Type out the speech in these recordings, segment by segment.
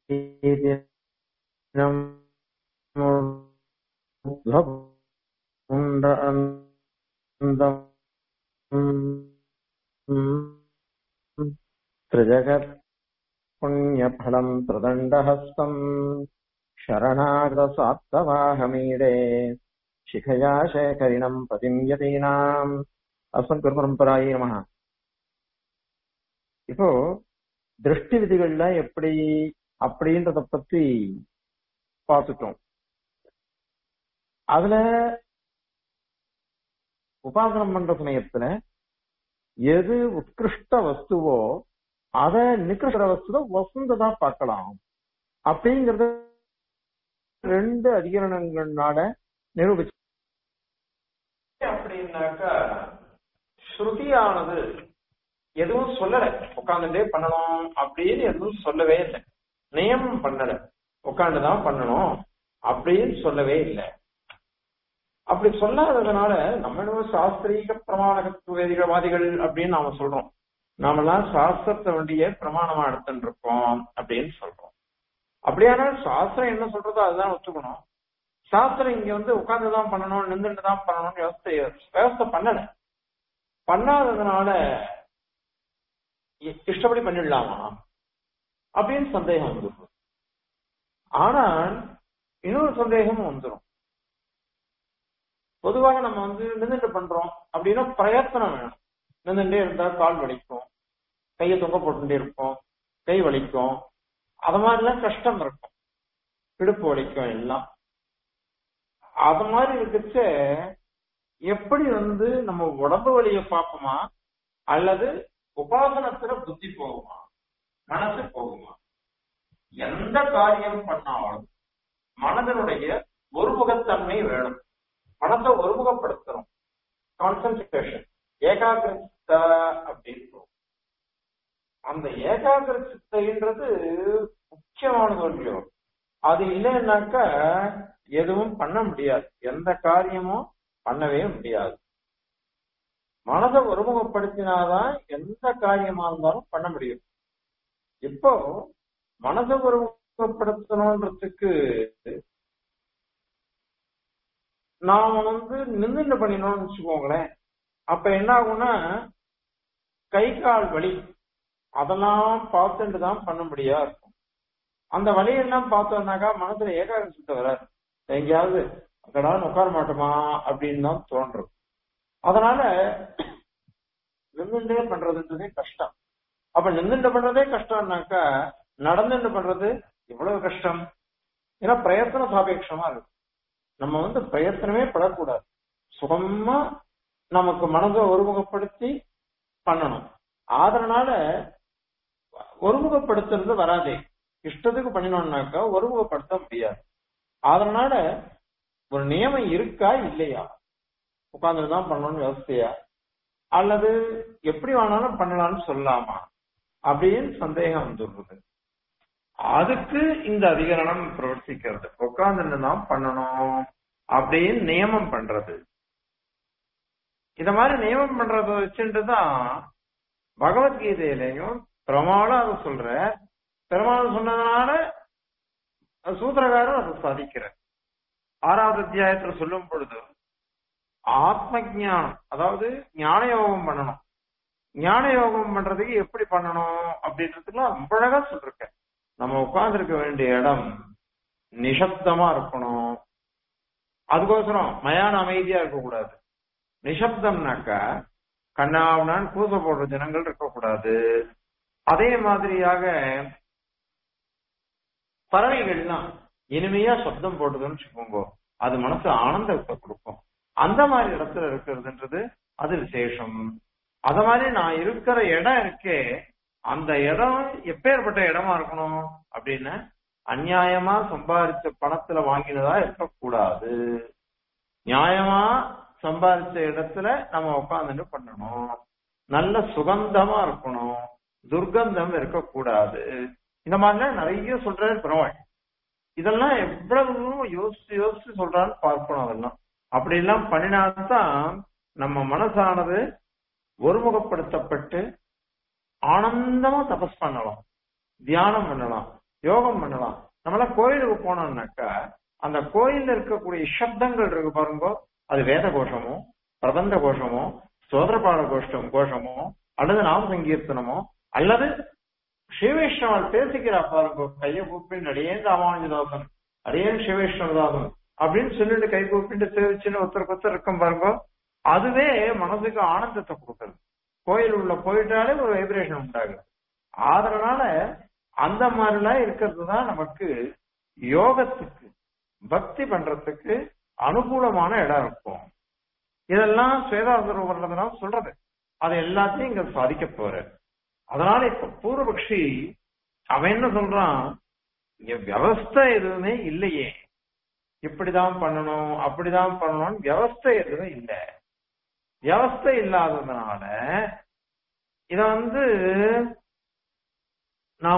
பிரதீதினம் உண்ட அந்தம் त्रिजगत् पुण्यफलम् त्रिदण्डहस्तम् शरणागतसात्तवाहमीडे शिखया शेखरिणम् पतिम् यतीनाम् அஸ்மத் குரு பரம்பராயே நம இப்போ திருஷ்டி விதிகள்ல எப்படி அப்படின்றத பத்தி பார்த்துட்டோம் அதுல உபாசனம் பண்ற சமயத்துல எது உத்கிருஷ்ட வஸ்துவோ அத நிகிருஷ்ட வஸ்துவ வசந்ததா பார்க்கலாம் அப்படிங்கறத ரெண்டு அதிகரணங்களால நிரூபிச்சு அப்படின்னாக்கா ஸ்ருதியானது எதுவும் சொல்லல உட்காந்துட்டே பண்ணணும் அப்படின்னு எதுவும் சொல்லவே இல்லை நியமம் பண்ணல உட்காந்துதான் பண்ணணும் அப்படின்னு சொல்லவே இல்லை அப்படி சொல்லாததுனால நம்ம என்னவோ சாஸ்திரீக பிரமாணகத்துவேதிகவாதிகள் அப்படின்னு நாம சொல்றோம் நாமெல்லாம் சாஸ்திரத்தை வேண்டிய பிரமாணமா எடுத்துட்டு இருக்கோம் அப்படின்னு சொல்றோம் அப்படியானால் சாஸ்திரம் என்ன சொல்றதோ அதுதான் ஒத்துக்கணும் சாஸ்திரம் இங்க வந்து உட்கார்ந்துதான் பண்ணணும் நின்றுட்டு தான் பண்ணணும்னு விவசாய விவசாய பண்ணல பண்ணாததுனால இஷ்டப்படி பண்ணிடலாமா அப்படின்னு சந்தேகம் வந்துடும் ஆனால் இன்னொரு சந்தேகமும் வந்துடும் பொதுவாக நம்ம வந்து நின்றுட்டு பண்றோம் அப்படின்னா பிரயத்தனம் வேணும் நின்றுட்டே இருந்தா கால் வலிக்கும் கையை தொங்க போட்டுட்டே இருப்போம் கை வலிக்கும் அது மாதிரிலாம் கஷ்டம் இருக்கும் இடுப்பு வலிக்கும் எல்லாம் அது மாதிரி இருக்குச்ச எப்படி வந்து நம்ம உடம்பு வலிய பார்ப்போமா அல்லது உபாசனத்துல புத்தி போகுமா மனசு போகுமா எந்த காரியம் பண்ணாலும் மனதனுடைய ஒருமுகத்தன்மை வேணும் மனத்தை ஒருமுகப்படுத்தணும் கான்சன்ட்ரேஷன் ஏகாகிரசித்த அப்படின்னு அந்த ஏகாகிரசித்தைன்றது முக்கியமானது இல்லையோ அது இல்லைன்னாக்கா எதுவும் பண்ண முடியாது எந்த காரியமும் பண்ணவே முடியாது மனதை ஒருமுகப்படுத்தினாதான் எந்த காரியமா இருந்தாலும் பண்ண முடியும் இப்போ மனதை ஒருமுகப்படுத்தணுன்றதுக்கு நாம வந்து நின்று பண்ணினோம்னு வச்சுக்கோங்களேன் அப்ப என்ன ஆகும்னா கை கால் வலி அதெல்லாம் பார்த்துட்டு தான் பண்ண முடியா இருக்கும் அந்த வழியெல்லாம் பார்த்தோம்னாக்கா மனசுல ஏகாகிரசித்த வராது எங்கேயாவது அக்கடான்னு உட்கார மாட்டோமா அப்படின்னு தான் தோன்றும் அதனால நின்றுட்டே பண்றதுன்றதே கஷ்டம் அப்ப நின்றுட்டு பண்றதே கஷ்டம்னாக்கா நடந்துட்டு பண்றது எவ்வளவு கஷ்டம் ஏன்னா பிரயத்தன சாபேட்சமா இருக்கு நம்ம வந்து பிரயத்தனமே படக்கூடாது சுகமா நமக்கு மனதை ஒருமுகப்படுத்தி பண்ணணும் அதனால ஒருமுகப்படுத்துறது வராதே இஷ்டத்துக்கு பண்ணினோம்னாக்கா ஒருமுகப்படுத்த முடியாது அதனால ஒரு நியமம் இருக்கா இல்லையா உட்கார்ந்துட்டு தான் பண்ணணும்னு விவசாயா அல்லது எப்படி வேணாலும் பண்ணலாம்னு சொல்லலாமா அப்படின்னு சந்தேகம் வந்துடுறது அதுக்கு இந்த அதிகரணம் பிரவர்த்திக்கிறது உட்கார்ந்துட்டு தான் பண்ணணும் அப்படின்னு நியமம் பண்றது இத மாதிரி நியமம் பண்றத வச்சுட்டு தான் பகவத்கீதையிலையும் பெருமாளும் அதை சொல்ற பெருமாள் சொன்னதுனால சூத்திரகாரர் அதை சாதிக்கிறார் ஆறாவது அத்தியாயத்துல சொல்லும் பொழுது ஆத்ம ஜானம் அதாவது ஞான யோகம் பண்ணணும் ஞான யோகம் பண்றதுக்கு எப்படி பண்ணணும் அப்படின்றதுக்குலாம் ரொம்ப அழகா சொல்லிருக்க நம்ம உட்கார்ந்து இருக்க வேண்டிய இடம் நிசப்தமா இருக்கணும் அதுக்கோசரம் மயான அமைதியா இருக்கக்கூடாது நிசப்தம்னாக்கா கண்ணாவுனான் கூச போடுற ஜனங்கள் இருக்கக்கூடாது அதே மாதிரியாக பறவைகள்லாம் இனிமையா சப்தம் போடுதுன்னு வச்சுக்கோங்க அது மனசு ஆனந்தத்தை கொடுக்கும் அந்த மாதிரி இடத்துல இருக்கிறதுன்றது அது விசேஷம் அத மாதிரி நான் இருக்கிற இடம் இருக்கே அந்த இடம் எப்பேற்பட்ட இடமா இருக்கணும் அப்படின்னு அநியாயமா சம்பாதிச்ச பணத்துல வாங்கினதா இருக்கக்கூடாது நியாயமா சம்பாதிச்ச இடத்துல நம்ம உட்காந்துட்டு பண்ணணும் நல்ல சுகந்தமா இருக்கணும் துர்கந்தம் இருக்கக்கூடாது இந்த மாதிரிலாம் நிறைய சொல்றாரு பெருமாள் இதெல்லாம் எவ்வளவு யோசிச்சு யோசிச்சு சொல்றான்னு பார்க்கணும் அதெல்லாம் அப்படி எல்லாம் பண்ணினால்தான் நம்ம மனசானது ஒருமுகப்படுத்தப்பட்டு ஆனந்தமா தபஸ் பண்ணலாம் தியானம் பண்ணலாம் யோகம் பண்ணலாம் நம்மள கோயிலுக்கு போனோம்னாக்கா அந்த கோயில்ல இருக்கக்கூடிய சப்தங்கள் இருக்கு பாருங்க அது வேத கோஷமோ பிரபந்த கோஷமோ சோதரபாட கோஷ்டம் கோஷமோ அல்லது நாம சங்கீர்த்தனமோ அல்லது சிவவைஷ்ணவன் பேசிக்கிறா பாருங்க கையை கூப்பிட்டு அடியேன் ராமானுஜதாசன் அடியேன் சிவவைஷ்ணவதாசன் அப்படின்னு சொல்லிட்டு கை கூப்பிட்டு சேவிச்சுன்னு ஒருத்தருக்கு ஒருத்தர் இருக்கும் பாருங்க அதுவே மனசுக்கு ஆனந்தத்தை கொடுக்குறது கோயில் உள்ள போயிட்டாலே ஒரு வைப்ரேஷன் உண்டாகுது அதனால அந்த மாதிரிலாம் இருக்கிறது தான் நமக்கு யோகத்துக்கு பக்தி பண்றதுக்கு அனுகூலமான இடம் இருக்கும் இதெல்லாம் சுவேதாசுரவர்ணதனா சொல்றது அதை எல்லாத்தையும் இங்க சாதிக்க போற அதனால இப்ப பூர்வபக்ஷி அவன் என்ன சொல்றான் இங்க வியவஸ்தை எதுவுமே இல்லையே இப்படிதான் பண்ணணும் அப்படிதான் பண்ணணும்னு வியவஸ்தை எதுவும் இல்லை வியவஸ்தை இல்லாததுனால இத வந்து நாம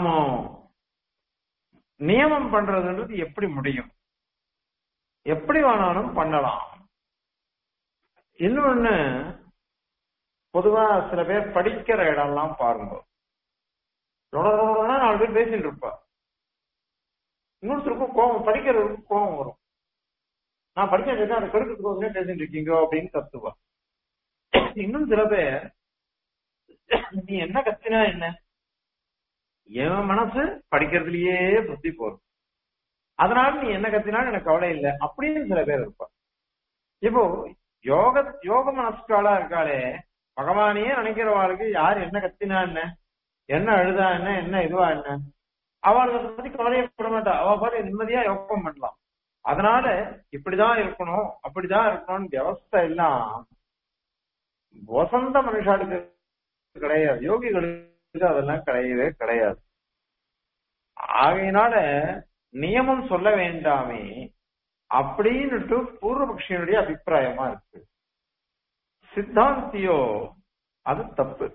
நியமம் பண்றதுன்றது எப்படி முடியும் எப்படி வேணாலும் பண்ணலாம் இன்னொன்னு பொதுவா சில பேர் படிக்கிற இடம்லாம் பாருங்க தொடர்புனா நாலு பேர் பேசிட்டு இருப்பா இன்னொருத்தருக்கும் கோபம் படிக்கிறவருக்கு கோபம் வரும் நான் படிச்சுட்டு இருக்கேன் அதை கெடுக்கிறதுக்கோசமே பேசிட்டு இருக்கீங்க அப்படின்னு கத்துவா இன்னும் சில பேர் நீ என்ன கத்தினா என்ன என் மனசு படிக்கிறதுலயே புத்தி போகும் அதனால நீ என்ன கத்தினாலும் எனக்கு கவலை இல்லை அப்படின்னு சில பேர் இருப்பா இப்போ யோக யோக மனசுக்காலா இருக்காளே பகவானையே நினைக்கிறவாளுக்கு யார் என்ன கத்தினா என்ன என்ன அழுதா என்ன என்ன இதுவா என்ன அவளுக்கு அதை பத்தி கவலையப்பட மாட்டா அவ பாரு நிம்மதியா யோகம் பண்ணலாம் அதனால இப்படிதான் இருக்கணும் அப்படிதான் இருக்கணும்னு வியவஸ்தை எல்லாம் வசந்த மனுஷாளுக்கு கிடையாது யோகிகளுக்கு அதெல்லாம் கிடையவே கிடையாது ஆகையினால நியமம் சொல்ல வேண்டாமே அப்படின்னுட்டு பூர்வபக்ஷியனுடைய அபிப்பிராயமா இருக்கு சித்தாந்தியோ அது தப்பு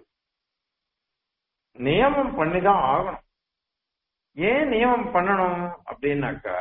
நியமம் பண்ணிதான் ஆகணும் ஏன் நியமம் பண்ணணும் அப்படின்னாக்கா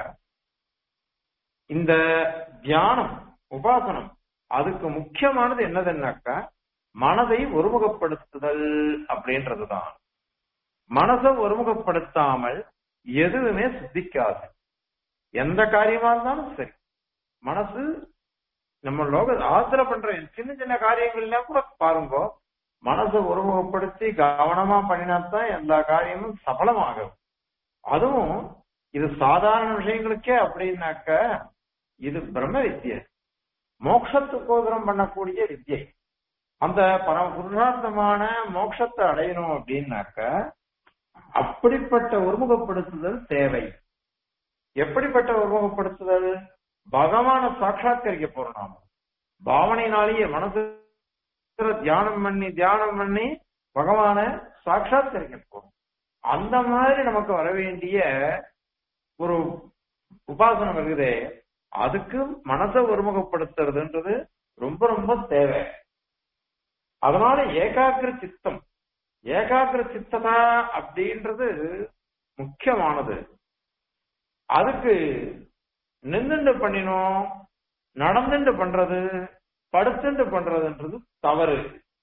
இந்த தியானம் உபாசனம் அதுக்கு முக்கியமானது என்னதுன்னாக்கா மனதை ஒருமுகப்படுத்துதல் அப்படின்றதுதான் மனதை ஒருமுகப்படுத்தாமல் எதுவுமே சித்திக்காது எந்த காரியமா இருந்தாலும் சரி மனசு நம்ம லோக ஆத்திர பண்ற சின்ன சின்ன காரியங்கள் எல்லாம் கூட பாருங்க மனசை ஒருமுகப்படுத்தி கவனமா பண்ணினாத்தான் எல்லா காரியமும் சபலமாகும் அதுவும் இது சாதாரண விஷயங்களுக்கே அப்படின்னாக்க இது பிரம்ம வித்யை மோட்சத்துக்கோதரம் பண்ணக்கூடிய வித்யை அந்த பரம புருஷார்த்தமான மோட்சத்தை அடையணும் அப்படின்னாக்க அப்படிப்பட்ட ஒருமுகப்படுத்துதல் தேவை எப்படிப்பட்ட ஒருமுகப்படுத்துதல் பகவான சாட்சாத்கரிக்க போறோம் நாம பாவனையினாலேயே மனசு தியானம் பண்ணி தியானம் பண்ணி பகவான சாட்சாத்கரிக்க போறோம் அந்த மாதிரி நமக்கு வர வேண்டிய ஒரு உபாசனம் இருக்குதே அதுக்கு மனசை ஒருமுகப்படுத்துறதுன்றது ரொம்ப ரொம்ப தேவை அதனால ஏகாகிர சித்தம் ஏகாகிர சித்ததா அப்படின்றது முக்கியமானது அதுக்கு நின்றுண்டு பண்ணினோம் நடந்துண்டு பண்றது படுத்துண்டு பண்றதுன்றது தவறு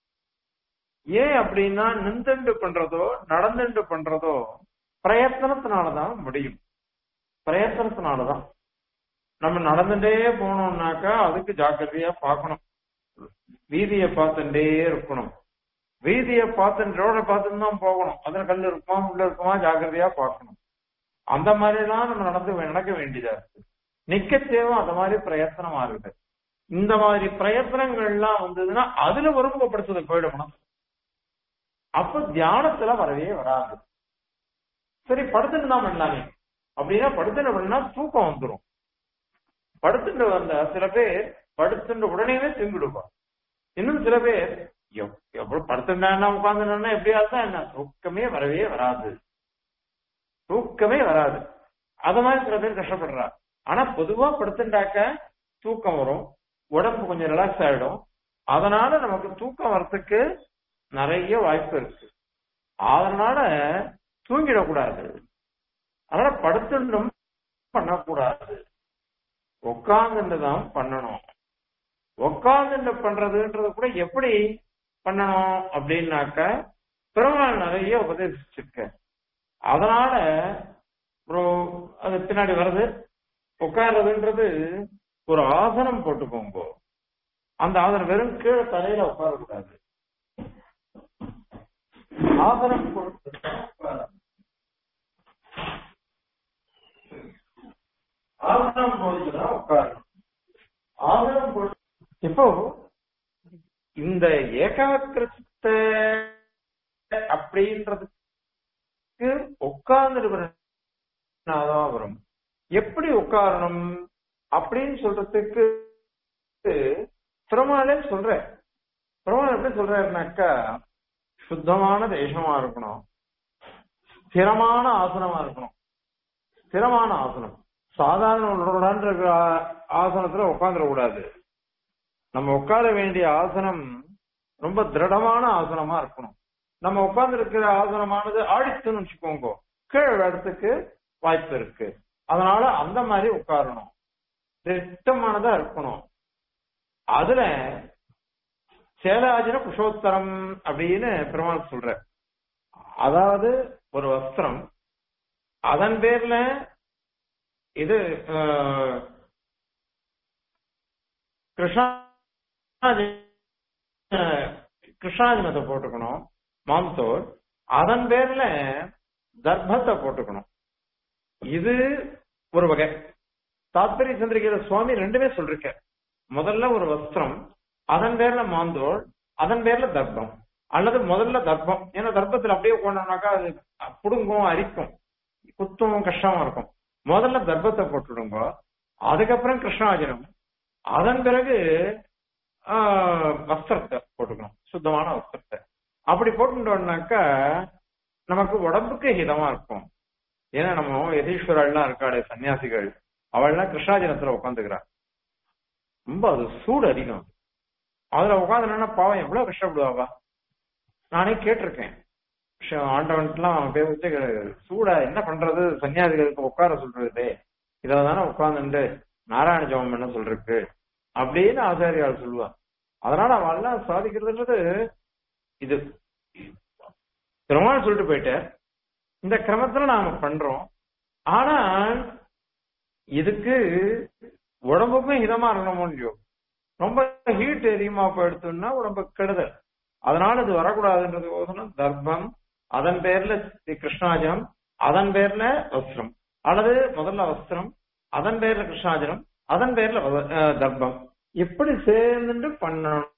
ஏன் அப்படின்னா நின்றுண்டு பண்றதோ நடந்துண்டு பண்றதோ பிரயத்தனத்தினாலதான் முடியும் பிரயத்தனத்தினாலதான் நம்ம நடந்துட்டே போனோம்னாக்கா அதுக்கு ஜாக்கிரதையா பார்க்கணும் வீதிய பார்த்துட்டே இருக்கணும் வீதிய பார்த்து ரோட பார்த்துட்டு தான் போகணும் அதுல கல் இருக்குமா உள்ள இருக்குமா ஜாக்கிரதையா பார்க்கணும் அந்த மாதிரி எல்லாம் நம்ம நடந்து நடக்க வேண்டியதா இருக்கு நிக்க தேவை அந்த மாதிரி பிரயத்தனமா இருக்குது இந்த மாதிரி பிரயத்தனங்கள் எல்லாம் வந்ததுன்னா அதுல ஒருமுகப்படுத்துதல் போயிடணும் அப்ப தியானத்துல வரவே வராது சரி படுத்துட்டு தான் பண்ணலாமே அப்படின்னா படுத்துட்டு பண்ணா தூக்கம் வந்துடும் படுத்துட்டு வந்த சில பேர் படுத்துட்டு உடனேவே தூங்கிடுவா இன்னும் சில பேர் எவ்வளவு படுத்துட்டா உட்காந்துனா எப்படியா இருந்தா என்ன தூக்கமே வரவே வராது தூக்கமே வராது அத மாதிரி சில பேர் கஷ்டப்படுறா ஆனா பொதுவா படுத்துட்டாக்க தூக்கம் வரும் உடம்பு கொஞ்சம் ரிலாக்ஸ் ஆயிடும் அதனால நமக்கு தூக்கம் வர்றதுக்கு நிறைய வாய்ப்பு இருக்கு அதனால தூங்கிடக்கூடாது அதனால படுத்துட்டும் பண்ணக்கூடாது உட்கார்ந்துட்டு தான் பண்ணணும் உட்கார்ந்துட்டு பண்றதுன்றது கூட எப்படி பண்ணணும் அப்படின்னாக்க பெருமாள் நிறைய உபதேசிச்சிருக்க அதனால அப்புறம் அது பின்னாடி வருது உட்கார்றதுன்றது ஒரு ஆசனம் போட்டுக்கோங்க அந்த ஆசனம் வெறும் கீழே தலையில உட்காரக்கூடாது ஆசனம் போட்டு உட்காரணும். ஆசனம் போட்டுதான் உட்காரணும் ஆசனம் போட்டு இப்போ இந்த ஏகாக்கிரத்தை அப்படின்றதுக்கு உட்கார்ந்து தான் வரும் எப்படி உட்காரணும் அப்படின்னு சொல்றதுக்கு பெருமாளே சொல்ற பெருமாள் எப்படி சொல்றாருனாக்கா சுத்தமான தேசமா இருக்கணும் ஸ்திரமான ஆசனமா இருக்கணும் ஸ்திரமான ஆசனம் சாதாரண உடலான் இருக்கிற ஆ- ஆசனத்துல உட்காந்துட கூடாது நம்ம உட்கார வேண்டிய ஆசனம் ரொம்ப திருடமான ஆசனமா இருக்கணும் நம்ம உட்கார்ந்து இருக்கிற ஆசனமானது ஆடிச்சுன்னு வச்சுக்கோங்க கீழே இடத்துக்கு வாய்ப்பு இருக்கு அதனால அந்த மாதிரி உட்காரணும் திட்டமானதா இருக்கணும் அதுல சேலாஜின குஷோத்தரம் அப்படின்னு பெருமாள் சொல்ற அதாவது ஒரு வஸ்திரம் அதன் பேர்ல இது அஹ், கிருஷ்ணா கிருஷ்ணாஜனத்தை போட்டுக்கணும் மாம்சோர் அதன் பேர்ல தர்ப்பத்தை போட்டுக்கணும் இது ஒரு வகை தாத்பரிய சந்திரிகையில சுவாமி ரெண்டுமே சொல்லிருக்க முதல்ல ஒரு வஸ்திரம் அதன் பேர்ல மாந்தோள் அதன் பேர்ல தர்ப்பம் அல்லது முதல்ல தர்ப்பம் ஏன்னா தர்ப்பத்துல அப்படியே போனோம்னாக்கா அது புடுங்கும் அரிக்கும் குத்தும் கஷ்டமா இருக்கும் முதல்ல தர்ப்பத்தை போட்டுடுங்க அதுக்கப்புறம் கிருஷ்ணாஜனம் அதன் பிறகு ஆஹ், வஸ்திரத்தை போட்டுக்கணும் சுத்தமான வஸ்திரத்தை அப்படி போட்டுட்டோம்னாக்கா நமக்கு உடம்புக்கு ஹிதமா இருக்கும் ஏன்னா நம்ம யதீஸ்வரெல்லாம் இருக்காளே சன்னியாசிகள் அவள்லாம் கிருஷ்ணாஜனத்துல உட்காந்துக்கிறா ரொம்ப அது சூடு அதிகம் அதுல உட்காந்துனா பாவம் எவ்வளவு கஷ்டப்படுவாவா நானே கேட்டிருக்கேன் ஷ- ஆண்டவன்ட்டுலாம் போய் வச்சு சூடா என்ன பண்றது சன்னியாசிகளுக்கு உட்கார சொல்றது இதை தானே உட்கார்ந்துட்டு நாராயண ஜெபம் என்ன சொல்றதுக்கு அப்படின்னு ஆச்சாரியால் சொல்லுவா அதனால அவெல்லாம் சாதிக்கிறதுன்றது இது பெருமாள் சொல்லிட்டு போயிட்டார் இந்த கிரமத்துல நாம பண்றோம் ஆனா இதுக்கு உடம்புக்கும் இதமா இருக்கணும் இல்லையோ ரொம்ப ஹீட் அதிகமா போயிடுத்துன்னா உடம்பு கெடுதல் அதனால இது வரக்கூடாதுன்றதுக்கோசரம் தர்ப்பம் அதன் பேர்ல தி- கிருஷ்ணாஜனம் அதன் பேர்ல வஸ்திரம் அல்லது முதல்ல வஸ்திரம் அதன் பேர்ல கிருஷ்ணாஜனம் அதன் பேர்ல வ- அஹ், தர்ப்பம் இப்படி சேர்ந்துட்டு பண்ணணும்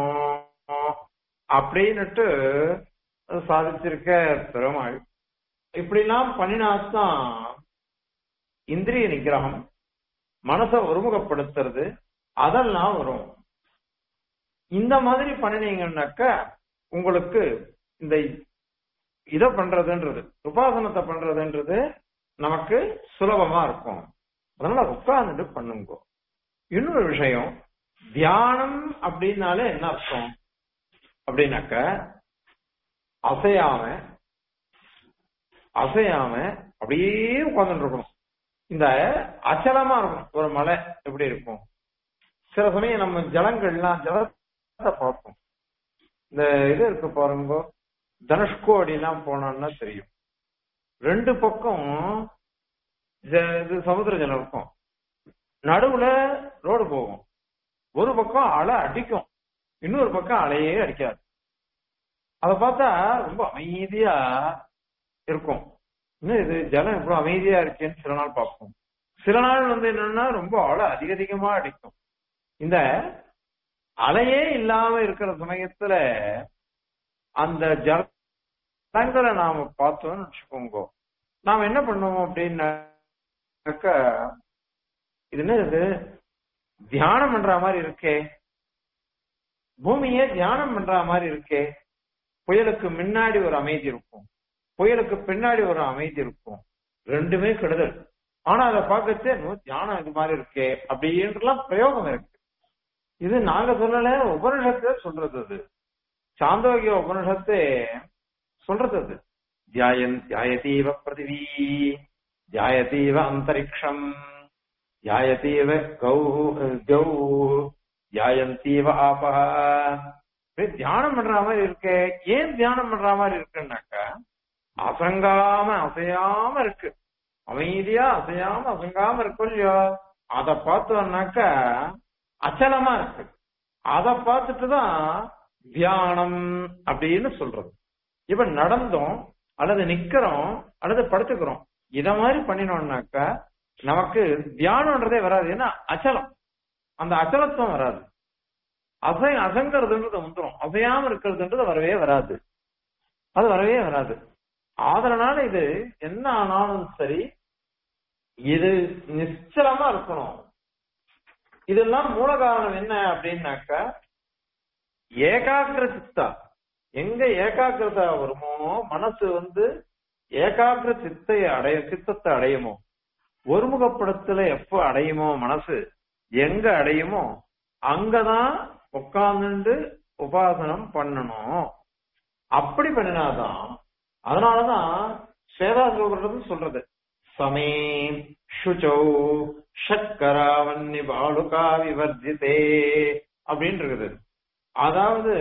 அப்படின்னுட்டு சாதிச்சிருக்க பெருமாள் இப்படிலாம் பண்ணினாத்தான் இந்திரிய நிகிரகம் மனசை ஒருமுகப்படுத்துறது அதெல்லாம் வரும் இந்த மாதிரி பண்ணினீங்கன்னாக்க உங்களுக்கு இந்த இத பண்றதுன்றது உபாசனத்தை பண்றதுன்றது நமக்கு சுலபமா இருக்கும் அதனால உட்கார்ந்துட்டு பண்ணுங்க இன்னொரு விஷயம் தியானம் அப்படின்னாலே என்ன அர்த்தம் அப்படின்னாக்க அசையாம அசையாம அப்படியே உட்கார்ந்துட்டு இருக்கணும் இந்த அச்சலமா இருக்கும் ஒரு மலை எப்படி இருக்கும் சில சமயம் நம்ம ஜலங்கள்லாம் ஜலத்தை பார்ப்போம் இந்த இது இருக்கு பாருங்க தனுஷ்கோடி எல்லாம் போனோம்னா தெரியும் ரெண்டு பக்கம் ஜ- இது சமுத்திர ஜலம் இருக்கும் நடுவுல ரோடு போகும் ஒரு பக்கம் அலை அடிக்கும் இன்னொரு பக்கம் அலையே அடிக்காது அத பார்த்தா ரொம்ப அமைதியா இருக்கும் இன்னும் இது ஜலம் இவ்வளவு அமைதியா இருக்கேன்னு சில நாள் பார்ப்போம் சில நாள் வந்து என்னன்னா ரொம்ப அலை அதிக அதிகமா அடிக்கும் இந்த அலையே இல்லாம இருக்கிற சமயத்துல அந்த ஜலங்களை நாம பார்த்தோம்னு வச்சுக்கோங்க நாம என்ன பண்ணுவோம் அப்படின்னாக்க இது என்ன இது தியானம் பண்ற மாதிரி இருக்கே பூமியே தியானம் பண்ற மாதிரி இருக்கே புயலுக்கு முன்னாடி ஒரு அமைதி இருக்கும் புயலுக்கு பின்னாடி ஒரு அமைதி இருக்கும் ரெண்டுமே கெடுதல் ஆனா அதை பார்க்கச்சே இன்னும் தியானம் இது மாதிரி இருக்கே அப்படின்றலாம் பிரயோகம் இருக்கு இது நாங்க சொல்லல உபனிஷத்து சொல்றது அது சாந்தோக்கிய உபனிஷத்து சொல்றது அது தியாயன் தியாயதீவ பிருத்திவி தியாயதீவ அந்தரிக்ஷம் தியாயதீவ கௌ கௌ தியாயந்தீவ ஆபஹ இப்படி தியானம் பண்ற மாதிரி இருக்கு ஏன் தியானம் பண்ற மாதிரி இருக்குன்னாக்கா அசங்காம அசையாம இருக்கு அமைதியா அசையாம அசங்காம இருக்கும் இல்லையோ அத பார்த்தோம்னாக்க அச்சலமா இருக்கு அத பார்த்துட்டு தான் தியானம் அப்படின்னு சொல்றது இப்ப நடந்தோம் அல்லது நிக்கிறோம் அல்லது படுத்துக்கிறோம் இத மாதிரி பண்ணினோம்னாக்கா நமக்கு தியானம்ன்றதே வராது ஏன்னா அச்சலம் அந்த அச்சலத்துவம் வராது அசை அசங்கிறதுன்றது வந்துடும் அசையாம இருக்கிறதுன்றது வரவே வராது அது வரவே வராது அதனால இது என்ன ஆனாலும் சரி இது நிச்சலமா இருக்கணும் இதெல்லாம் மூல காரணம் என்ன அப்படின்னாக்க ஏகாகிர சித்தா எங்க ஏகாகிரதா வருமோ மனசு வந்து ஏகாகிர சித்தை அடைய சித்தத்தை அடையுமோ ஒருமுகப்படத்துல எப்ப அடையுமோ மனசு எங்க அடையுமோ அங்கதான் உட்கார்ந்துட்டு உபாசனம் பண்ணணும் அப்படி பண்ணினாதான் அதனாலதான் சேதாசுகிறது சொல்றது சமே சுச்சௌ ஷட்கராவன்னி பாலுகா விவர்ஜிதே அப்படின்னு இருக்குது அதாவது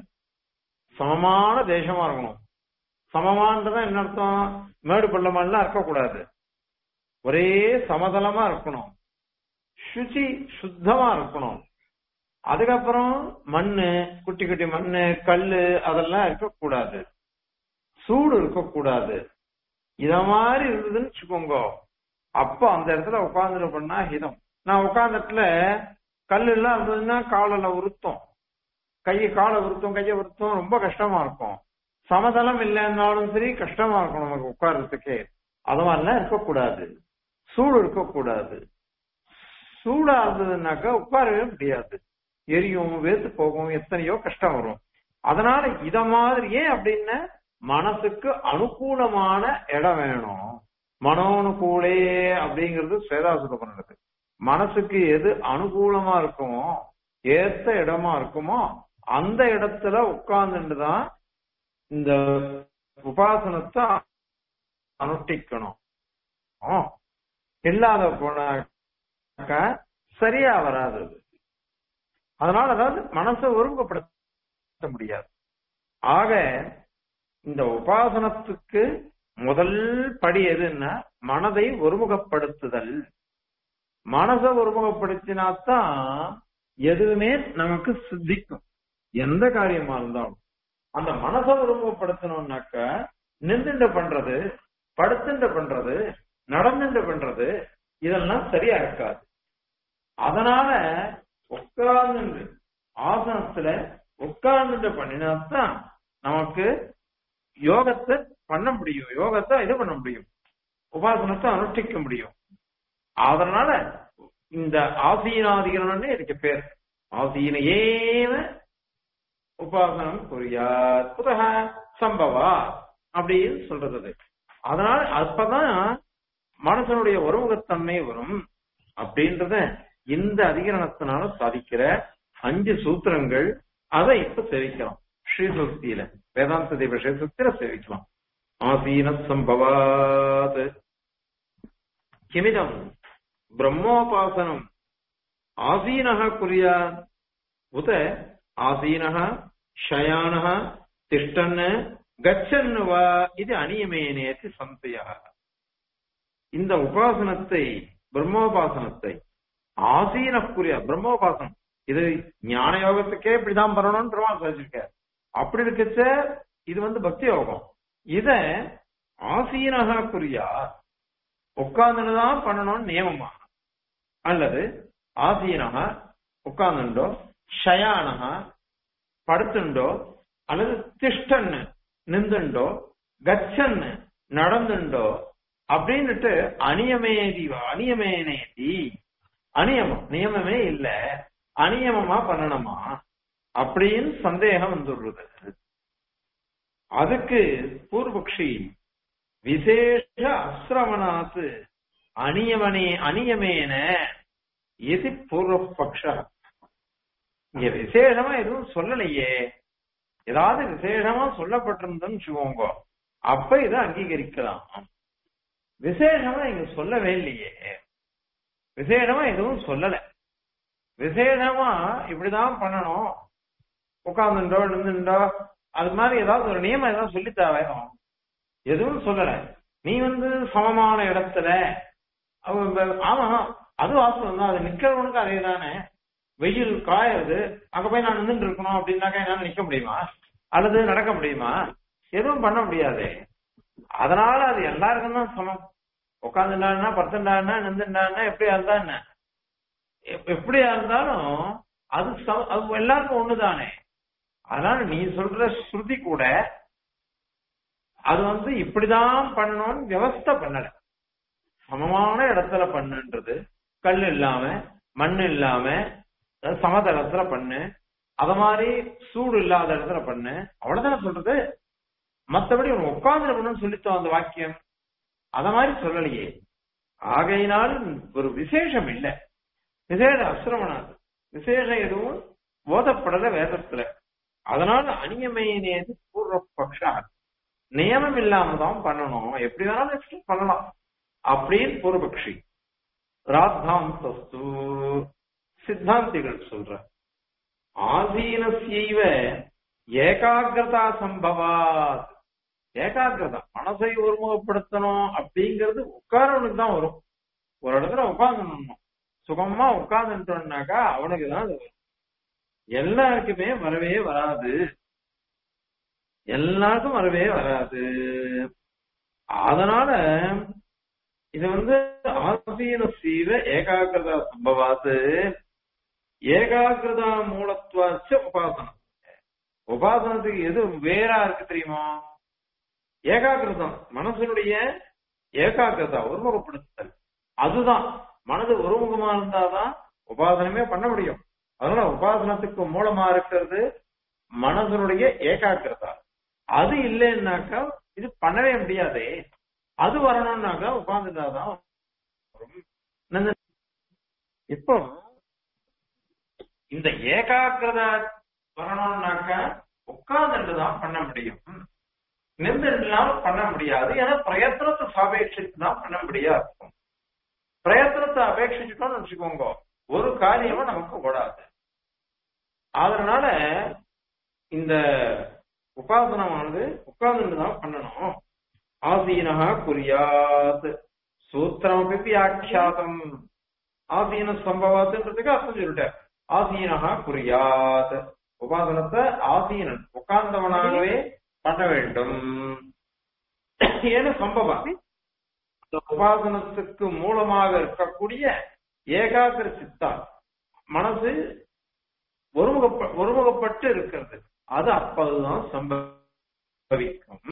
சமமான தேசமா இருக்கணும் சமமானதான் என்ன அர்த்தம் மேடு பள்ளமாலாம் இருக்கக்கூடாது ஒரே சமதளமா இருக்கணும் சுச்சி சுத்தமா இருக்கணும் அதுக்கப்புறம் மண்ணு குட்டி குட்டி மண்ணு கல்லு அதெல்லாம் இருக்கக்கூடாது சூடு இருக்கக்கூடாது இத மாதிரி இருந்ததுன்னு வச்சுக்கோங்க அப்ப அந்த இடத்துல உட்கார்ந்துட்டு பண்ணா ஹிதம் நான் உட்கார்ந்த இடத்துல கல்லு எல்லாம் இருந்ததுன்னா காலில் உருத்தம் கையை காலை உருத்தம் கையை உருத்தம் ரொம்ப கஷ்டமா இருக்கும் சமதளம் இல்லைன்னாலும் சரி கஷ்டமா இருக்கும் நமக்கு உட்கார்றதுக்கே அது மாதிரிலாம் இருக்கக்கூடாது சூடு இருக்கக்கூடாது சூடா இருந்ததுன்னாக்கா உட்காரவே முடியாது எரியும் வேத்து போகும் எத்தனையோ கஷ்டம் வரும் அதனால இத மாதிரி ஏன் அப்படின்னா மனசுக்கு அனுகூலமான இடம் வேணும் மனோனுகூலே அப்படிங்கிறது ஸ்வேதாசுர பண்ணுறது மனசுக்கு எது அனுகூலமா இருக்குமோ ஏத்த இடமா இருக்குமோ அந்த இடத்துல உட்கார்ந்துட்டு தான் இந்த உபாசனத்தை அனுஷ்டிக்கணும் இல்லாத போனாக்க சரியா வராது அது. அதனால அதாவது மனசை ஒருமுகப்படுத்த முடியாது ஆக இந்த உபாசனத்துக்கு முதல் படி எதுன்னா மனதை ஒருமுகப்படுத்துதல் மனசை ஒருமுகப்படுத்தினாத்தான் எதுவுமே நமக்கு சித்திக்கும் எந்த காரியமா இருந்தாலும் அந்த மனசை ஒருமுகப்படுத்தணும்னாக்க நின்றுண்ட பண்றது படுத்துண்ட பண்றது நடந்துண்ட பண்றது இதெல்லாம் சரியா இருக்காது அதனால உட்கார்ந்து ஆசனத்துல உட்கார்ந்துட்டு பண்ணினாத்தான் நமக்கு யோகத்தை பண்ண முடியும் யோகத்தை இது பண்ண முடியும் உபாசனத்தை அனுஷ்டிக்க முடியும் அதனால இந்த ஆசீனாதிகரணம்னு இதுக்கு பேர் ஆசீன ஏவ உபாசனம் புரியாத் புதக சம்பவா அப்படின்னு சொல்றது அது. அதனால அப்பதான் மனசனுடைய ஒருமுகத்தன்மை வரும் அப்படின்றத இந்த அதிகரணத்தினால சாதிக்கிற அஞ்சு சூத்திரங்கள் அதை இப்ப சேவிக்கலாம் ஸ்ரீசுக்தியில வேதாந்த தேவ ஸ்ரீசுக்தியில சேவிக்கலாம் ஆசீன சம்பவாத் கிமிதம் பிரம்மோபாசனம் ஆசீனः குர்யாத் உத ஆசீனः शयानः திஷ்டன் கச்சன் வா இது அநியமேனேத்து சந்தயா இந்த உபாசனத்தை பிரம்மோபாசனத்தை ஆசீன புரிய பிரம்மோபாசனம் இது ஞான யோகத்துக்கே இப்படிதான் பண்ணணும்னு பெருமாள் சொல்லிருக்க அப்படி இருக்கச்ச இது வந்து பக்தி யோகம் இத ஆசீனகா புரியா உட்கார்ந்துதான் பண்ணணும்னு நியமமா அல்லது ஆசீனகா உட்கார்ந்துண்டோ ஷயானகா படுத்துண்டோ அல்லது திஷ்டன்னு நிந்துண்டோ கச்சன்னு நடந்துண்டோ அப்படின்னுட்டு அநியமேதி அநியமேனேதி அநியமம் நியமமே இல்ல அநியமமா பண்ணணுமா அப்படின்னு சந்தேகம் வந்துடுறது அதுக்கு பூர்வபக்ஷி விசேஷ அசிரமணாத்து அநியமனே அநியமேன இது பூர்வபக்ஷ இங்க விசேஷமா எதுவும் சொல்லலையே ஏதாவது விசேஷமா சொல்லப்பட்டிருந்தோம்னு வச்சுக்கோங்க அப்ப இதை அங்கீகரிக்கலாம் விசேஷமா இங்க சொல்லவே இல்லையே விசேஷமா எதுவும் சொல்லல விசேஷமா இப்படிதான் பண்ணணும் உட்கார்ந்துட்டோ நின்றுண்டோ அது மாதிரி ஏதாவது ஒரு நியமம் ஏதாவது சொல்லித்தாவே எதுவும் சொல்லல நீ வந்து சமமான இடத்துல அவ- ஆமா அது வாஸ்தவம் தான் அது நிக்கிறவனுக்கு அதே தானே வெயில் காயுது அங்க போய் நான் நின்றுட்டு இருக்கணும் அப்படின்னாக்கா என்னால நிக்க முடியுமா அல்லது நடக்க முடியுமா எதுவும் பண்ண முடியாது அதனால அது எல்லாருக்கும் தான் சமம் உட்காந்துட்டான்னா படுத்துட்டான்னா நின்றுட்டான்னா எப்படியா இருந்தா என்ன எப்- எப்படியா இருந்தாலும் அது சம- அது எல்லாருக்கும் ஒண்ணுதானே அதனால நீ சொல்ற ஸ்ருதி கூட அது வந்து இப்படிதான் பண்ணணும்னு விவஸ்தை பண்ணல சமமான இடத்துல பண்ணுன்றது கல் இல்லாம மண் இல்லாம அஹ் சமதளத்துல பண்ணு அத மாதிரி சூடு இல்லாத இடத்துல பண்ணு அவ்வளவுதானே சொல்றது மத்தபடி உன் உட்கார்ந்து பண்ணணும்னு சொல்லித்தோம் அந்த வாக்கியம் அத மாதிரி சொல்லலையே ஆகையினால் ஒரு விசேஷம் இல்ல விசேஷ அசிரமணம் விசேஷம் எதுவும் ஓதப்படல வேதத்துல அதனால அநியமையினேது பூர்வ பக்ஷா நியமம் இல்லாம தான் பண்ணணும் எப்படி வேணாலும் extend பண்ணலாம் அப்படின்னு பூர்வபக்ஷி ராத்தாந்தஸ்து சித்தாந்திகள் சொல்ற ஆசீனசைவ ஏகாகிரதா சம்பவாத் ஏகாகிரதா மனசை ஒருமுகப்படுத்தணும் அப்படிங்கிறது உட்காரவனுக்கு தான் வரும் ஒரு இடத்துல உட்கார்ந்துடணும் சுகமா உட்கார்ந்துட்டோம்னாக்கா அவனுக்கு தான் அது வரும் எல்லாருக்குமே வரவே வராது எல்லாருக்கும் வரவே வராது அதனால இது வந்து ஆசீன சீவ ஏகாகிரதா சம்பவாத்து ஏகாகிரதா மூலத்துவாச்ச உபாசனம் உபாசனத்துக்கு எது வேறா இருக்கு தெரியுமா ஏகாகிரதம் மனசனுடைய ஏகாகிரதா ஒருமுகப்படுத்துதல் அதுதான் மனது ஒருமுகமா இருந்தாதான் உபாசனமே பண்ண முடியும் அதனால உபாசனத்துக்கு மூலமா இருக்கிறது மனசனுடைய ஏகாகிரதா அது இல்லைன்னாக்கா இது பண்ணவே முடியாதே அது வரணும்னாக்கா உட்கார்ந்துட்டாதான் வரும். இந்த- இப்போ இந்த ஏகாகிரதா வரணும்னாக்கா உட்கார்ந்துட்டு தான் பண்ண முடியும் நின்றுலாம் பண்ண முடியாது ஏன்னா பிரயத்தனத்தை சாபேட்சித்து தான் பண்ண முடியாது பிரயத்தனத்தை அபேட்சிச்சுட்டோம்னு வச்சுக்கோங்க ஒரு காரியமும் நமக்கு ஓடாது அதனால இந்த உபாசனமானது உட்கார்ந்துட்டு தான் பண்ணணும் ஆசீனஹா குறியாத் சூத்திரமபி ஆக்கியாதம் ஆசீன சம்பவாத்துன்றதுக்கு அர்த்தம் சொல்லிட்டார் ஆசீனஹா குறியாத் உபாசனத்தை ஆசீனன் உட்கார்ந்தவனாகவே பண்ண வேண்டும் ஏன்னா சம்பவம் இந்த உபாசனத்துக்கு மூலமாக இருக்கக்கூடிய ஏகாகிர சித்தா மனசு ஒருமுகப்ப ஒருமுகப்பட்டு இருக்கிறது அது அப்போதுதான் சம்பவிக்கும்